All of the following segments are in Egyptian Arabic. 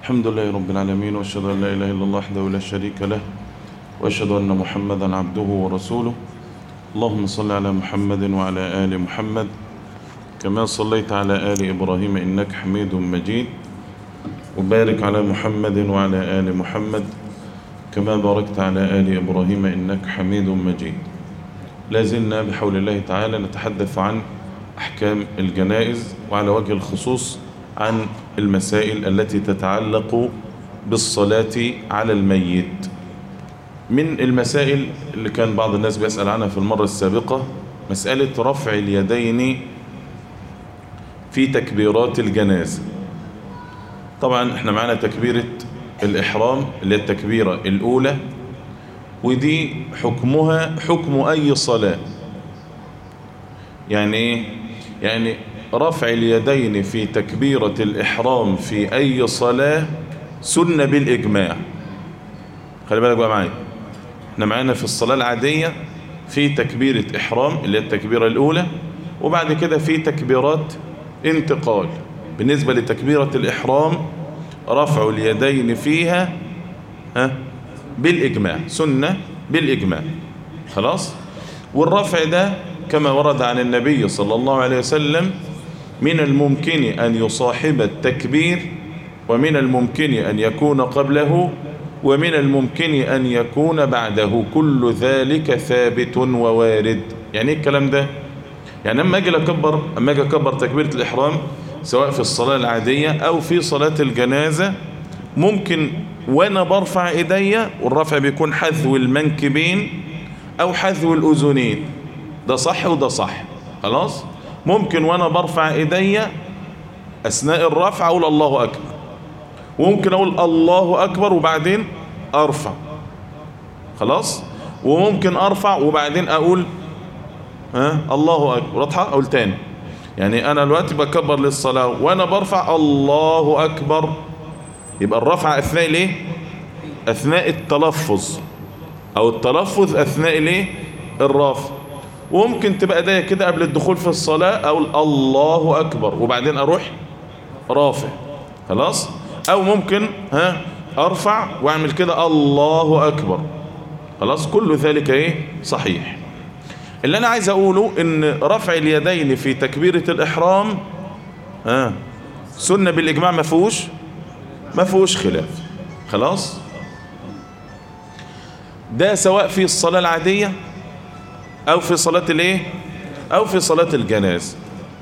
الحمد لله رب العالمين واشهد ان لا اله الا الله وحده لا شريك له واشهد ان محمدا عبده ورسوله اللهم صل على محمد وعلى ال محمد كما صليت على ال ابراهيم انك حميد مجيد وبارك على محمد وعلى ال محمد كما باركت على ال ابراهيم انك حميد مجيد لا زلنا بحول الله تعالى نتحدث عن احكام الجنائز وعلى وجه الخصوص عن المسائل التي تتعلق بالصلاة على الميت من المسائل اللي كان بعض الناس بيسأل عنها في المرة السابقة مسألة رفع اليدين في تكبيرات الجنازة طبعا احنا معنا تكبيرة الإحرام اللي هي التكبيرة الأولى ودي حكمها حكم أي صلاة يعني ايه يعني رفع اليدين في تكبيرة الإحرام في أي صلاة سنة بالإجماع خلي بالك بقى معايا احنا معانا في الصلاة العادية في تكبيرة إحرام اللي هي التكبيرة الأولى وبعد كده في تكبيرات انتقال بالنسبة لتكبيرة الإحرام رفع اليدين فيها ها بالإجماع سنة بالإجماع خلاص والرفع ده كما ورد عن النبي صلى الله عليه وسلم من الممكن أن يصاحب التكبير ومن الممكن أن يكون قبله ومن الممكن أن يكون بعده كل ذلك ثابت ووارد يعني ايه الكلام ده يعني اما اجي اكبر اما اجي اكبر تكبيره الاحرام سواء في الصلاه العاديه او في صلاه الجنازه ممكن وانا برفع ايديا والرفع بيكون حذو المنكبين او حذو الاذنين ده صح وده صح خلاص ممكن وانا برفع ايديا اثناء الرفع اقول الله اكبر وممكن اقول الله اكبر وبعدين ارفع خلاص وممكن ارفع وبعدين اقول ها الله اكبر واضحه اقول تاني يعني انا دلوقتي بكبر للصلاه وانا برفع الله اكبر يبقى الرفع اثناء الايه اثناء التلفظ او التلفظ اثناء الايه الرفع وممكن تبقى ايديا كده قبل الدخول في الصلاة اقول الله اكبر وبعدين اروح رافع خلاص او ممكن ها ارفع واعمل كده الله اكبر خلاص كل ذلك ايه صحيح اللي انا عايز اقوله ان رفع اليدين في تكبيرة الاحرام ها سنة بالاجماع ما فيهوش ما فيهوش خلاف خلاص ده سواء في الصلاة العادية او في صلاة الايه او في صلاة الجناز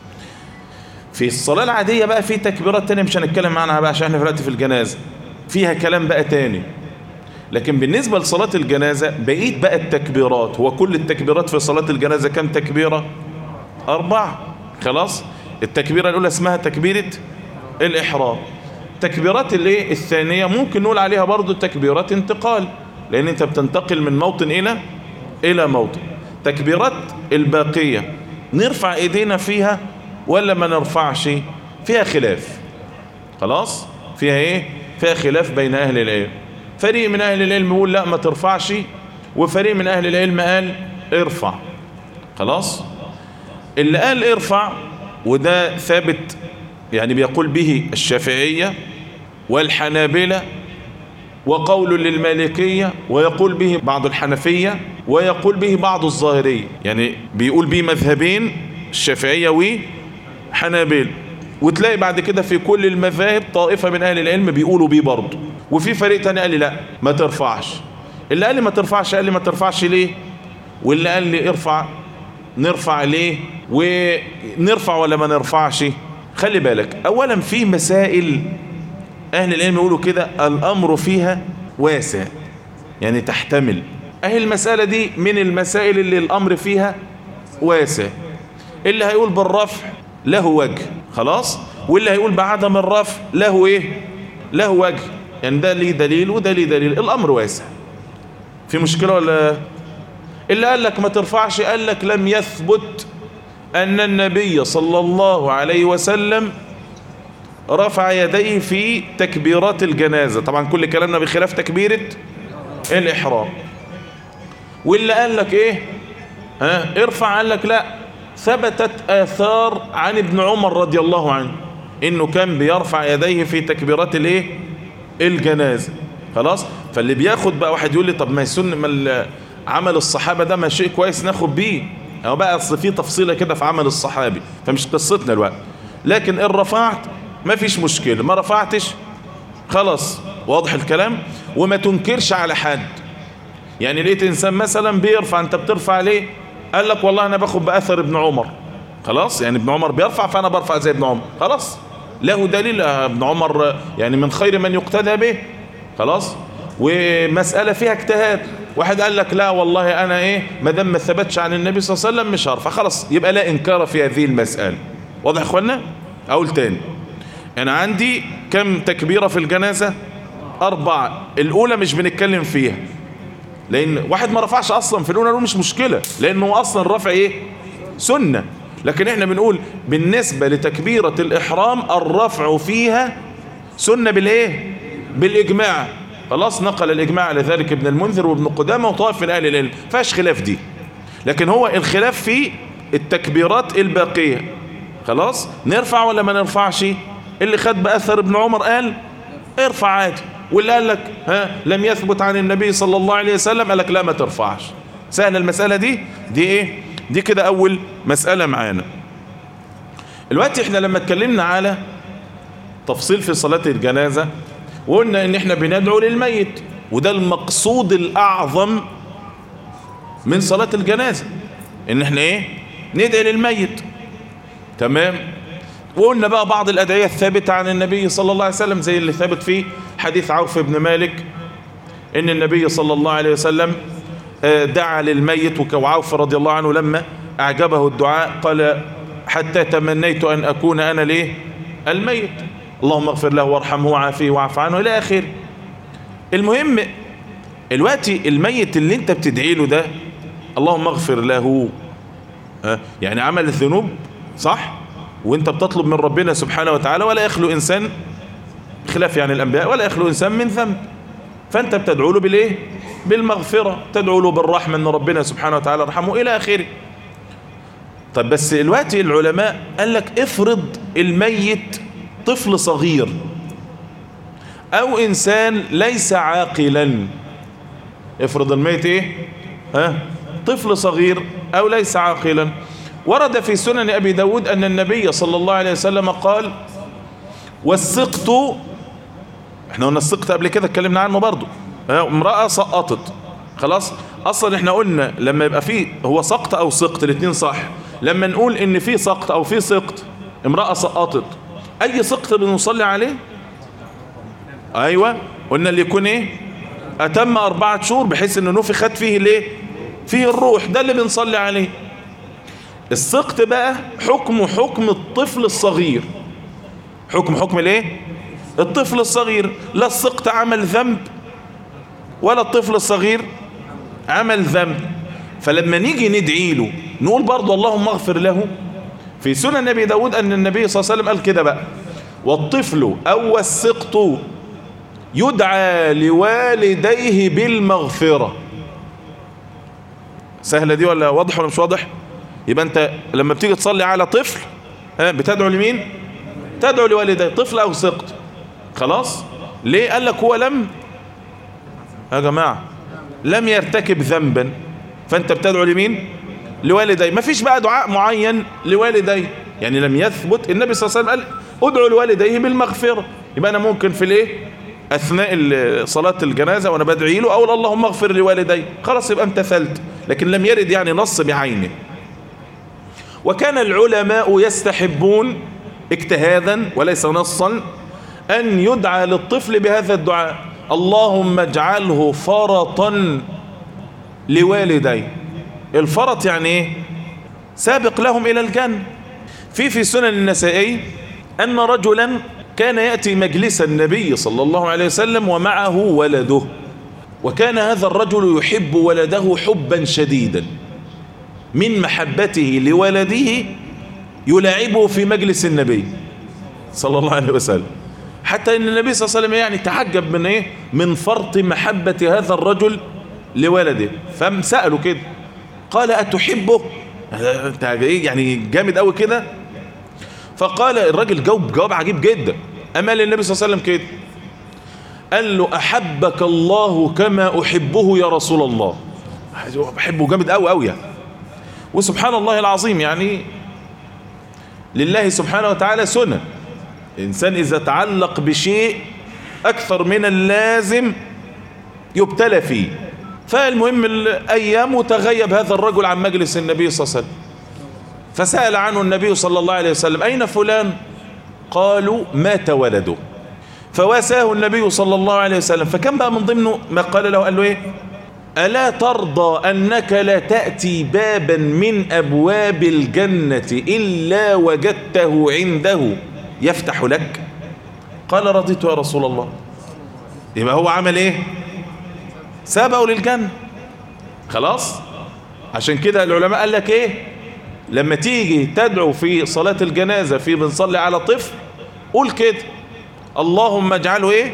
في الصلاة العادية بقى في تكبيرات تانية مش هنتكلم عنها بقى عشان احنا دلوقتي في الجنازة فيها كلام بقى تاني لكن بالنسبة لصلاة الجنازة بقيت بقى التكبيرات هو كل التكبيرات في صلاة الجنازة كم تكبيرة أربعة خلاص التكبيرة الأولى اسمها تكبيرة الإحرام تكبيرات الايه الثانية ممكن نقول عليها برضو تكبيرات انتقال لأن أنت بتنتقل من موطن إلى إلى موطن تكبيرات الباقية نرفع ايدينا فيها ولا ما نرفعش فيها خلاف خلاص فيها ايه فيها خلاف بين اهل العلم فريق من اهل العلم يقول لا ما ترفعش وفريق من اهل العلم قال ارفع خلاص اللي قال ارفع وده ثابت يعني بيقول به الشافعية والحنابلة وقول للمالكية ويقول به بعض الحنفية ويقول به بعض الظاهرية يعني بيقول به مذهبين الشافعية وحنابل وتلاقي بعد كده في كل المذاهب طائفة من أهل العلم بيقولوا به برضه وفي فريق تاني قال لي لا ما ترفعش اللي قال لي ما ترفعش قال لي ما ترفعش ليه واللي قال لي ارفع نرفع ليه ونرفع ولا ما نرفعش خلي بالك اولا في مسائل اهل العلم يقولوا كده الامر فيها واسع يعني تحتمل اهي المسألة دي من المسائل اللي الامر فيها واسع اللي هيقول بالرفع له وجه خلاص واللي هيقول بعدم الرفع له ايه له وجه يعني ده ليه دليل وده ليه دليل الامر واسع في مشكلة ولا اللي قال لك ما ترفعش قال لك لم يثبت ان النبي صلى الله عليه وسلم رفع يديه في تكبيرات الجنازة طبعا كل كلامنا بخلاف تكبيرة الإحرام واللي قال لك ايه ها ارفع قال لك لا ثبتت آثار عن ابن عمر رضي الله عنه انه كان بيرفع يديه في تكبيرات الايه الجنازة خلاص فاللي بياخد بقى واحد يقول لي طب ما يسن ما عمل الصحابة ده ما شيء كويس ناخد بيه او بقى اصل في تفصيلة كده في عمل الصحابي فمش قصتنا الوقت لكن ان رفعت ما فيش مشكلة ما رفعتش خلاص واضح الكلام وما تنكرش على حد يعني لقيت انسان مثلا بيرفع انت بترفع ليه قال لك والله انا باخد باثر ابن عمر خلاص يعني ابن عمر بيرفع فانا برفع زي ابن عمر خلاص له دليل ابن عمر يعني من خير من يقتدى به خلاص ومسألة فيها اجتهاد واحد قال لك لا والله انا ايه ما دام ما ثبتش عن النبي صلى الله عليه وسلم مش هرفع خلاص يبقى لا انكار في هذه المسألة واضح يا اخوانا اقول تاني انا عندي كم تكبيرة في الجنازة اربعة الاولى مش بنتكلم فيها لان واحد ما رفعش اصلا في الاولى مش مشكلة لانه اصلا رفع ايه سنة لكن احنا بنقول بالنسبة لتكبيرة الاحرام الرفع فيها سنة بالايه بالاجماع خلاص نقل الاجماع على ذلك ابن المنذر وابن قدامة وطائف من اهل العلم فاش خلاف دي لكن هو الخلاف في التكبيرات الباقية خلاص نرفع ولا ما نرفعش اللي خد بأثر ابن عمر قال ارفع عادي واللي قال لك ها لم يثبت عن النبي صلى الله عليه وسلم قال لك لا ما ترفعش سهل المسألة دي دي ايه دي كده اول مسألة معانا الوقت احنا لما اتكلمنا على تفصيل في صلاة الجنازة وقلنا ان احنا بندعو للميت وده المقصود الاعظم من صلاة الجنازة ان احنا ايه ندعي للميت تمام وقلنا بقى بعض الأدعية الثابتة عن النبي صلى الله عليه وسلم زي اللي ثابت فيه حديث عوف بن مالك إن النبي صلى الله عليه وسلم دعا للميت وعوف رضي الله عنه لما أعجبه الدعاء قال حتى تمنيت أن أكون أنا ليه الميت اللهم اغفر له وارحمه وعافيه واعف عنه إلى آخر المهم الوقت الميت اللي انت بتدعي له ده اللهم اغفر له يعني عمل الذنوب صح وانت بتطلب من ربنا سبحانه وتعالى ولا يخلو انسان خلاف يعني الانبياء ولا يخلو انسان من ذنب فانت بتدعو له بالايه بالمغفرة تدعو له بالرحمة ان ربنا سبحانه وتعالى يرحمه الى اخره طب بس الوقت العلماء قال لك افرض الميت طفل صغير او انسان ليس عاقلا افرض الميت ايه ها طفل صغير او ليس عاقلا ورد في سنن أبي داود أن النبي صلى الله عليه وسلم قال والسقط احنا قلنا السقط قبل كده اتكلمنا عنه برضو امرأة سقطت خلاص اصلا احنا قلنا لما يبقى فيه هو سقط او سقط الاثنين صح لما نقول ان في سقط او في سقط امرأة سقطت اي سقط بنصلي عليه ايوه قلنا اللي يكون ايه اتم اربعة شهور بحيث انه نفخت فيه ليه فيه الروح ده اللي بنصلي عليه السقط بقى حكم حكم الطفل الصغير حكم حكم الايه الطفل الصغير لا السقط عمل ذنب ولا الطفل الصغير عمل ذنب فلما نيجي ندعي له نقول برضو اللهم اغفر له في سنن النبي داود أن النبي صلى الله عليه وسلم قال كده بقى والطفل أو السقط يدعى لوالديه بالمغفرة سهلة دي ولا واضح ولا مش واضح يبقى انت لما بتيجي تصلي على طفل ها بتدعو لمين تدعو لوالديه طفل او سقط خلاص ليه قال لك هو لم يا جماعة لم يرتكب ذنبا فانت بتدعو لمين لوالدي ما فيش بقى دعاء معين لوالدي يعني لم يثبت النبي صلى الله عليه وسلم قال ادعو لوالديه بالمغفرة يبقى انا ممكن في الايه اثناء صلاة الجنازة وانا بدعي له اقول اللهم اغفر لوالدي خلاص يبقى امتثلت لكن لم يرد يعني نص بعينه وكان العلماء يستحبون اجتهادا وليس نصا أن يدعى للطفل بهذا الدعاء اللهم اجعله فرطا لوالدي الفرط يعني ايه سابق لهم إلى الجنة في في سنن النسائي أن رجلا كان يأتي مجلس النبي صلى الله عليه وسلم ومعه ولده وكان هذا الرجل يحب ولده حبا شديدا من محبته لولده يلاعبه في مجلس النبي صلى الله عليه وسلم حتى ان النبي صلى الله عليه وسلم يعني تعجب من ايه من فرط محبة هذا الرجل لولده فسأله كده قال أتحبه انت ايه يعني جامد قوي كده فقال الراجل جاوب جواب عجيب جدا اما للنبي صلى الله عليه وسلم كده قال له أحبك الله كما أحبه يا رسول الله بحبه جامد قوي قوي يعني وسبحان الله العظيم يعني لله سبحانه وتعالى سنة الإنسان إذا تعلق بشيء أكثر من اللازم يبتلى فيه فالمهم الأيام تغيب هذا الرجل عن مجلس النبي صلى الله عليه وسلم فسأل عنه النبي صلى الله عليه وسلم أين فلان قالوا مات ولده فواساه النبي صلى الله عليه وسلم فكان بقى من ضمنه ما قال له قال له ايه ألا ترضى أنك لا تأتي بابا من أبواب الجنة إلا وجدته عنده يفتح لك قال رضيت يا رسول الله يبقى هو عمل ايه سابه للجنة خلاص عشان كده العلماء قال لك ايه لما تيجي تدعو في صلاة الجنازة في بنصلي على طفل قول كده اللهم اجعله ايه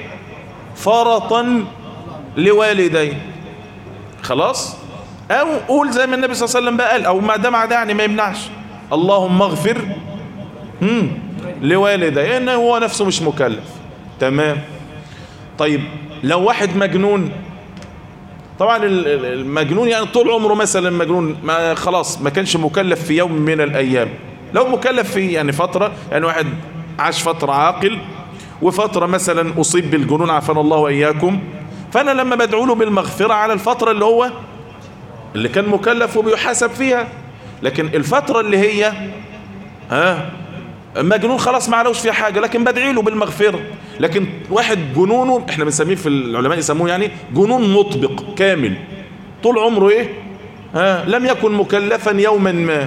فرطا لوالدي خلاص او قول زي ما النبي صلى الله عليه وسلم بقى قال او ما ده مع ده يعني ما يمنعش اللهم اغفر هم لوالدي ان هو نفسه مش مكلف تمام طيب لو واحد مجنون طبعا المجنون يعني طول عمره مثلا مجنون ما خلاص ما كانش مكلف في يوم من الايام لو مكلف في يعني فترة يعني واحد عاش فترة عاقل وفترة مثلا اصيب بالجنون عافانا الله واياكم فانا لما بدعو له بالمغفرة على الفترة اللي هو اللي كان مكلف وبيحاسب فيها لكن الفترة اللي هي ها مجنون خلاص ما علوش فيها حاجة لكن بدعي له بالمغفرة لكن واحد جنونه احنا بنسميه في العلماء يسموه يعني جنون مطبق كامل طول عمره ايه ها لم يكن مكلفا يوما ما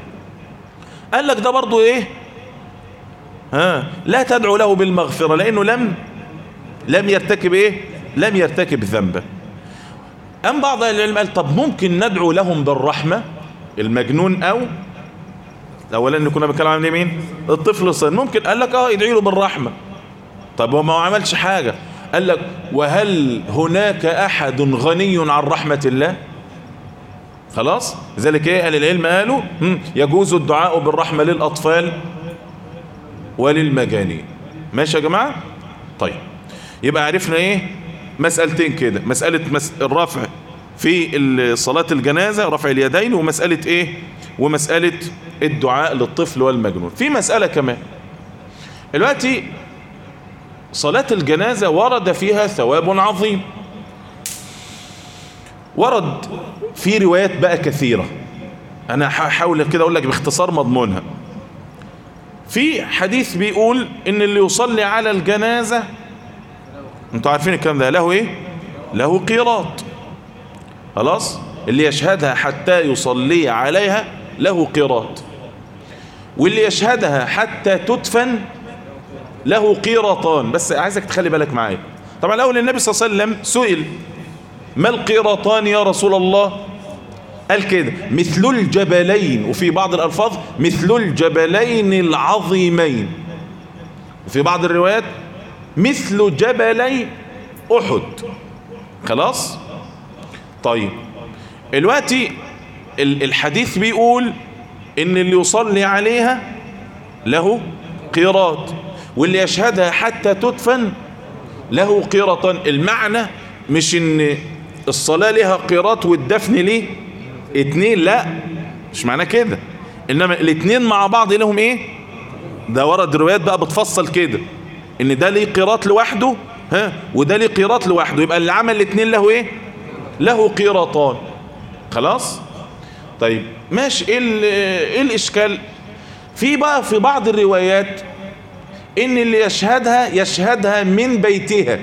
قال لك ده برضو ايه ها لا تدعو له بالمغفرة لانه لم لم يرتكب ايه لم يرتكب ذنبا ام بعض العلم قال طب ممكن ندعو لهم بالرحمة المجنون او اولا ان كنا بنتكلم عن مين الطفل الصغير ممكن قال لك اه يدعي له بالرحمه طب هو ما عملش حاجه قال لك وهل هناك احد غني عن رحمه الله خلاص لذلك ايه اهل العلم قالوا يجوز الدعاء بالرحمه للاطفال وللمجانين ماشي يا جماعه طيب يبقى عرفنا ايه مسألتين كده مسألة مس... الرفع في صلاة الجنازة رفع اليدين ومسألة ايه ومسألة الدعاء للطفل والمجنون في مسألة كمان دلوقتي صلاة الجنازة ورد فيها ثواب عظيم ورد في روايات بقى كثيرة انا هحاول كده اقول لك باختصار مضمونها في حديث بيقول ان اللي يصلي على الجنازة انتوا عارفين الكلام ده له ايه له قيراط خلاص اللي يشهدها حتى يصلي عليها له قيراط واللي يشهدها حتى تدفن له قيراطان بس عايزك تخلي بالك معايا طبعا الاول النبي صلى الله عليه وسلم سئل ما القيراطان يا رسول الله قال كده مثل الجبلين وفي بعض الالفاظ مثل الجبلين العظيمين وفي بعض الروايات مثل جبلي احد خلاص طيب دلوقتي الحديث بيقول ان اللي يصلي عليها له قيراط واللي يشهدها حتى تدفن له قيراطان المعنى مش ان الصلاة لها قيراط والدفن ليه اتنين لا مش معنى كده انما الاتنين مع بعض لهم ايه ده ورد روايات بقى بتفصل كده ان ده ليه قيراط لوحده ها وده ليه قيراط لوحده يبقى اللي عمل الاتنين له ايه له قيراطان خلاص طيب ماشي ايه, ايه الاشكال في بقى في بعض الروايات ان اللي يشهدها يشهدها من بيتها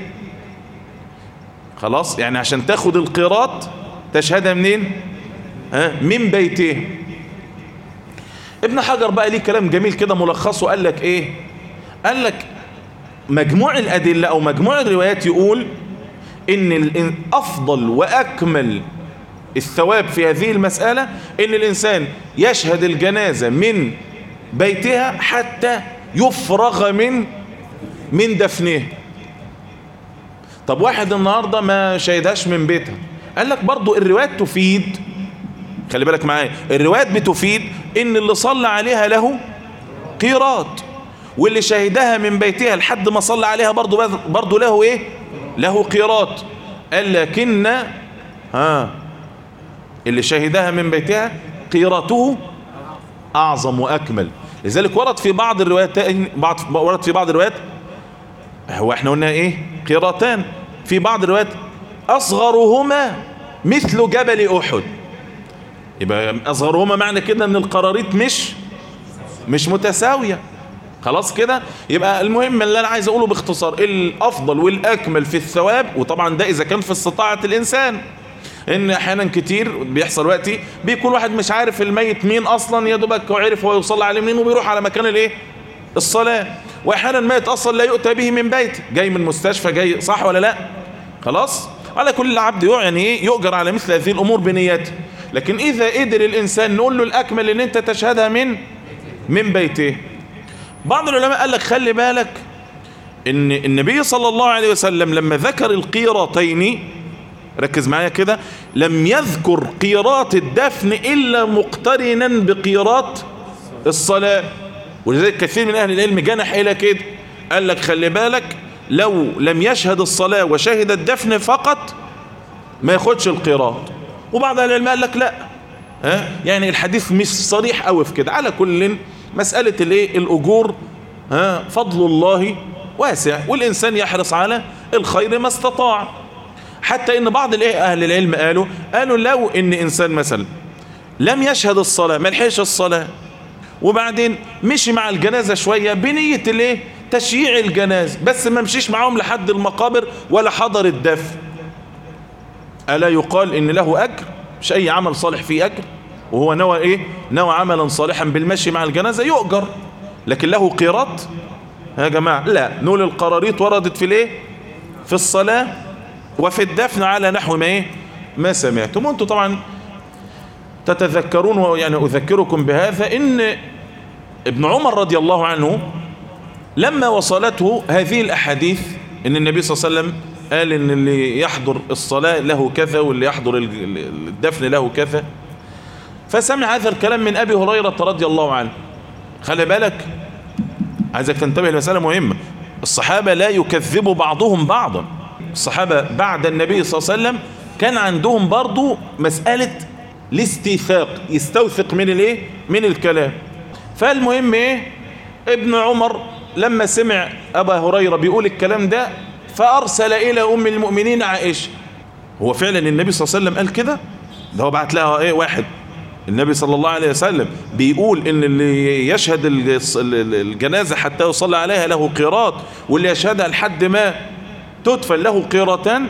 خلاص يعني عشان تاخد القيراط تشهدها منين ها من بيته ابن حجر بقى ليه كلام جميل كده ملخصه قال لك ايه قال لك مجموع الادله او مجموع الروايات يقول ان افضل واكمل الثواب في هذه المسألة ان الانسان يشهد الجنازة من بيتها حتى يفرغ من من دفنه طب واحد النهاردة ما شهدهاش من بيتها قال لك برضو الروايات تفيد خلي بالك معايا الروايات بتفيد ان اللي صلى عليها له قيراط واللي شهدها من بيتها لحد ما صلى عليها برضو برضو له ايه له قيراط قال لكن ها اللي شهدها من بيتها قيرته أعظم وأكمل لذلك ورد في بعض الروايات بعض ورد في بعض الروايات هو احنا قلنا ايه قيرتان في بعض الروايات أصغرهما مثل جبل أحد يبقى أصغرهما معنى كده أن القراريط مش مش متساوية خلاص كده يبقى المهم اللي أنا عايز أقوله باختصار الأفضل والأكمل في الثواب وطبعا ده إذا كان في استطاعة الإنسان ان احيانا كتير بيحصل وقتي بيكون واحد مش عارف الميت مين اصلا يا دوبك وعرف هو يصلي عليه منين وبيروح على مكان الايه الصلاه واحيانا الميت اصلا لا يؤتى به من بيته جاي من مستشفى جاي صح ولا لا خلاص على كل عبد يعني ايه يؤجر على مثل هذه الامور بنيته لكن اذا قدر الانسان نقول له الاكمل ان انت تشهدها من من بيته بعض العلماء قال لك خلي بالك ان النبي صلى الله عليه وسلم لما ذكر القيرتين ركز معايا كده لم يذكر قيرات الدفن إلا مقترنا بقيرات الصلاة ولذلك كثير من أهل العلم جنح إلى كده قال لك خلي بالك لو لم يشهد الصلاة وشهد الدفن فقط ما ياخدش القيراط وبعض أهل العلم قال لك لا ها يعني الحديث مش صريح قوي في كده على كل مسألة الايه الأجور ها فضل الله واسع والإنسان يحرص على الخير ما استطاع حتى ان بعض اهل العلم قالوا قالوا لو ان انسان مثلا لم يشهد الصلاة ما لحقش الصلاة وبعدين مشي مع الجنازة شوية بنية الايه تشييع الجنازة بس ما مشيش معاهم لحد المقابر ولا حضر الدفن ألا يقال إن له أجر مش أي عمل صالح فيه أجر وهو نوى إيه نوى عملا صالحا بالمشي مع الجنازة يؤجر لكن له قيراط يا جماعة لا نقول القراريط وردت في الايه في الصلاة وفي الدفن على نحو ما ايه ما سمعتم وانتم طبعا تتذكرون ويعني أذكركم بهذا إن ابن عمر رضي الله عنه لما وصلته هذه الأحاديث إن النبي صلى الله عليه وسلم قال إن اللي يحضر الصلاة له كذا واللي يحضر الدفن له كذا فسمع هذا الكلام من أبي هريرة رضي الله عنه خلي بالك عايزك تنتبه لمسألة مهمة الصحابة لا يكذب بعضهم بعضا الصحابة بعد النبي صلى الله عليه وسلم كان عندهم برضو مسألة الاستيثاق يستوثق من الايه من الكلام فالمهم ايه ابن عمر لما سمع ابا هريرة بيقول الكلام ده فارسل الى ام المؤمنين عائشة هو فعلا النبي صلى الله عليه وسلم قال كده ده هو بعت لها ايه واحد النبي صلى الله عليه وسلم بيقول ان اللي يشهد الجنازة حتى يصلى عليها له قيراط واللي يشهدها لحد ما تدفن له قيرتان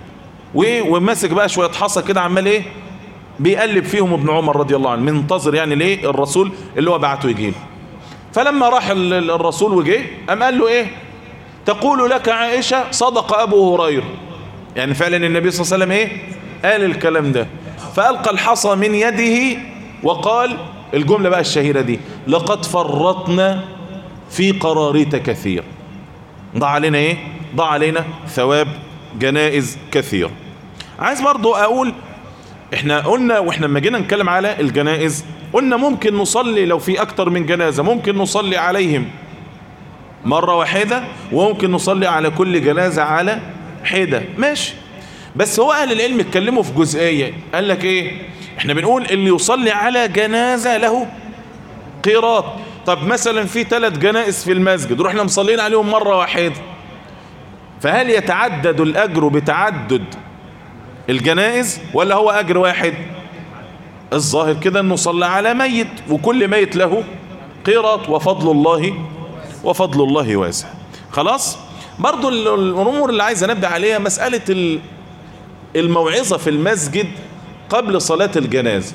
وماسك بقى شوية حصى كده عمال ايه بيقلب فيهم ابن عمر رضي الله عنه منتظر يعني ليه الرسول اللي هو بعته يجيب فلما راح الرسول وجه قام قال له ايه تقول لك عائشة صدق ابو هريرة يعني فعلا النبي صلى الله عليه وسلم ايه قال الكلام ده فألقى الحصى من يده وقال الجملة بقى الشهيرة دي لقد فرطنا في قراريط كثير ضع علينا ايه ضع علينا ثواب جنائز كثير عايز برضو اقول احنا قلنا واحنا لما جينا نتكلم على الجنائز قلنا ممكن نصلي لو في اكتر من جنازة ممكن نصلي عليهم مرة واحدة وممكن نصلي على كل جنازة على حدة ماشي بس هو اهل العلم اتكلموا في جزئية قال لك ايه احنا بنقول اللي يصلي على جنازة له قيراط طب مثلا في ثلاث جنائز في المسجد رحنا مصلين عليهم مرة واحدة فهل يتعدد الأجر بتعدد الجنائز ولا هو أجر واحد الظاهر كده أنه صلى على ميت وكل ميت له قيرات وفضل الله وفضل الله واسع خلاص برضو الأمور اللي عايز نبدأ عليها مسألة الموعظة في المسجد قبل صلاة الجنازة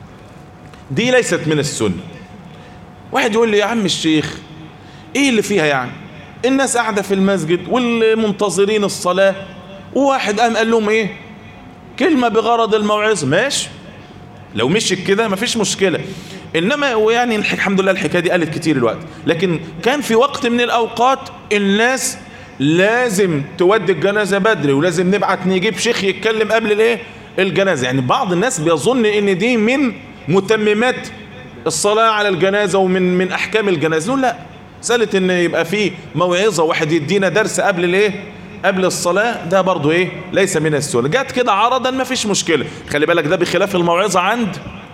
دي ليست من السنة واحد يقول لي يا عم الشيخ ايه اللي فيها يعني الناس قاعدة في المسجد والمنتظرين الصلاة وواحد قام قال لهم ايه كلمة بغرض الموعظة ماشي لو مشيت كده مفيش مشكلة انما ويعني الحمد لله الحكاية دي قالت كتير الوقت لكن كان في وقت من الاوقات الناس لازم تودي الجنازة بدري ولازم نبعت نجيب شيخ يتكلم قبل الايه الجنازة يعني بعض الناس بيظن ان دي من متممات الصلاة على الجنازة ومن من احكام الجنازة لا سألت ان يبقى في موعظة واحد يدينا درس قبل الايه قبل الصلاة ده برضو ايه ليس من السنة جت كده عرضا ما فيش مشكلة خلي بالك ده بخلاف الموعظة عند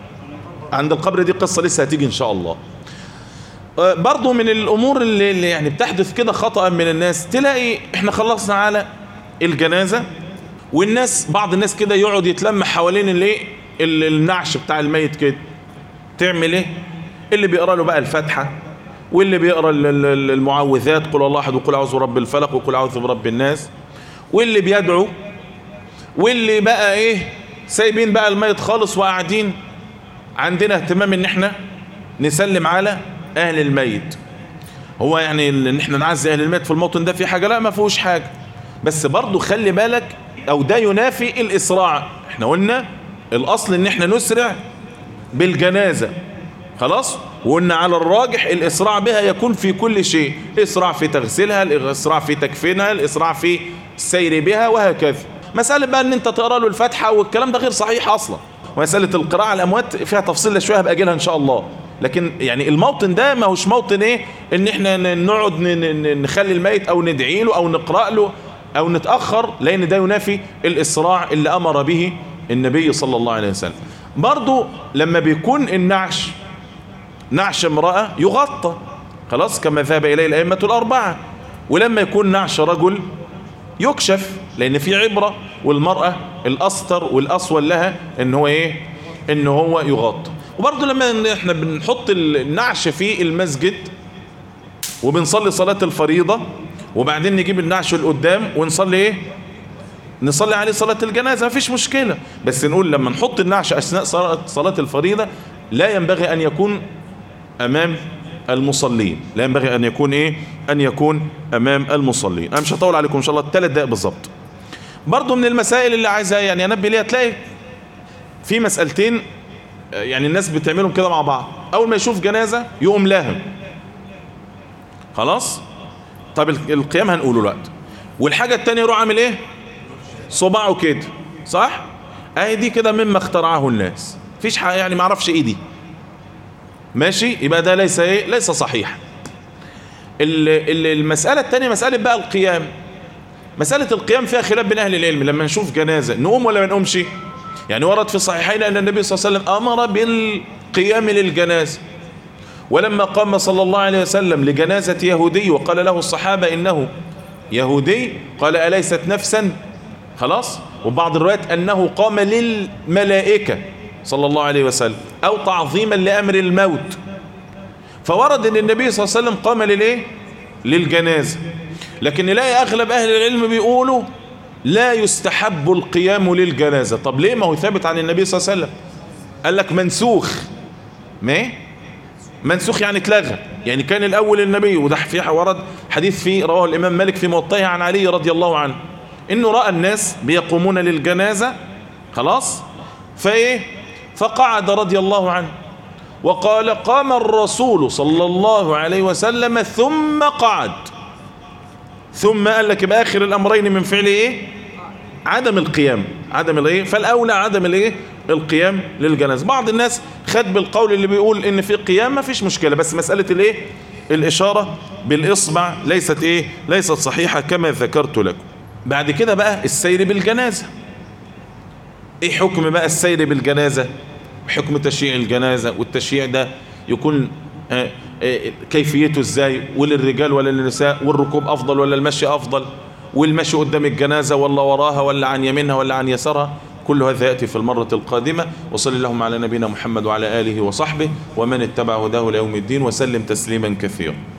عند القبر دي قصة لسه هتيجي ان شاء الله آه، برضو من الامور اللي, اللي يعني بتحدث كده خطأ من الناس تلاقي احنا خلصنا على الجنازة والناس بعض الناس كده يقعد يتلم حوالين الايه ال- النعش بتاع الميت كده تعمل ايه اللي بيقرا له بقى الفاتحه واللي بيقرا ال- ال- المعوذات قل الله احد وقل اعوذ برب الفلق وقل اعوذ برب الناس واللي بيدعو واللي بقى ايه سايبين بقى الميت خالص وقاعدين عندنا اهتمام ان احنا نسلم على اهل الميت هو يعني ال- ان احنا نعزي اهل الميت في الموطن ده في حاجه لا ما فيهوش حاجه بس برضه خلي بالك او ده ينافي الاسراع احنا قلنا الاصل ان احنا نسرع بالجنازه خلاص وقلنا على الراجح الاسراع بها يكون في كل شيء اسراع في تغسيلها الاسراع في تكفينها الاسراع في السير بها وهكذا مساله بقى ان انت تقرا له الفاتحه والكلام ده غير صحيح اصلا ومساله القراءه على الاموات فيها تفصيل شويه هبقى اجي لها ان شاء الله لكن يعني الموطن ده ما هوش موطن ايه ان احنا ن- نقعد ن- ن- نخلي الميت او ندعي له او نقرا له او نتاخر لان ده ينافي الاسراع اللي امر به النبي صلى الله عليه وسلم برضو لما بيكون النعش نعش امرأة يغطى خلاص كما ذهب إليه الأئمة الأربعة ولما يكون نعش رجل يكشف لأن في عبرة والمرأة الأسطر والأسول لها إن هو إيه إن هو يغطى وبرضه لما احنا بنحط النعش في المسجد وبنصلي صلاة الفريضة وبعدين نجيب النعش لقدام ونصلي ايه نصلي عليه صلاة الجنازة مفيش مشكلة بس نقول لما نحط النعش أثناء صلاة صلاة الفريضة لا ينبغي أن يكون أمام المصلين لا ينبغي أن يكون إيه أن يكون أمام المصلين أنا مش هطول عليكم إن شاء الله ثلاث دقائق بالظبط برضو من المسائل اللي عايزة يعني أنبه ليها تلاقي في مسألتين آه، يعني الناس بتعملهم كده مع بعض أول ما يشوف جنازة يقوم لاهم خلاص طب ال- القيام هنقوله الوقت والحاجة التانية يروح عامل ايه صباعه كده صح اهي دي كده مما اخترعه الناس فيش حاجة يعني ما اعرفش ايه دي ماشي يبقى ده ليس ايه ليس صحيح ال- ال- المسألة التانية مسألة بقى القيام مسألة القيام فيها خلاف بين أهل العلم لما نشوف جنازة نقوم ولا ما نقومش يعني ورد في الصحيحين أن النبي صلى الله عليه وسلم أمر بالقيام للجنازة ولما قام صلى الله عليه وسلم لجنازة يهودي وقال له الصحابة إنه يهودي قال أليست نفسا خلاص وبعض الروايات أنه قام للملائكة صلى الله عليه وسلم أو تعظيما لأمر الموت فورد أن النبي صلى الله عليه وسلم قام للإيه للجنازة لكن نلاقي أغلب أهل العلم بيقولوا لا يستحب القيام للجنازة طب ليه ما هو ثابت عن النبي صلى الله عليه وسلم قال لك منسوخ ما إيه؟ منسوخ يعني اتلغى يعني كان الاول النبي وده في ورد حديث فيه رواه الامام مالك في موطئه عن علي رضي الله عنه انه راى الناس بيقومون للجنازه خلاص فايه فقعد رضي الله عنه وقال قام الرسول صلى الله عليه وسلم ثم قعد ثم قال لك يبقى اخر الامرين من فعل ايه عدم القيام عدم الايه فالاولى عدم الايه القيام للجنازه بعض الناس خد بالقول اللي بيقول ان في قيام ما فيش مشكله بس مساله الايه الاشاره بالاصبع ليست ايه ليست صحيحه كما ذكرت لكم بعد كده بقى السير بالجنازه ايه حكم بقى السير بالجنازه حكم تشييع الجنازه والتشييع ده يكون آه، آه، كيفيته ازاي وللرجال ولا للنساء والركوب افضل ولا المشي افضل والمشي قدام الجنازة ولا وراها ولا عن يمينها ولا عن يسارها كل هذا يأتي في المرة القادمة وصل اللهم على نبينا محمد وعلى آله وصحبه ومن اتبع هداه ليوم الدين وسلم تسليما كثيرا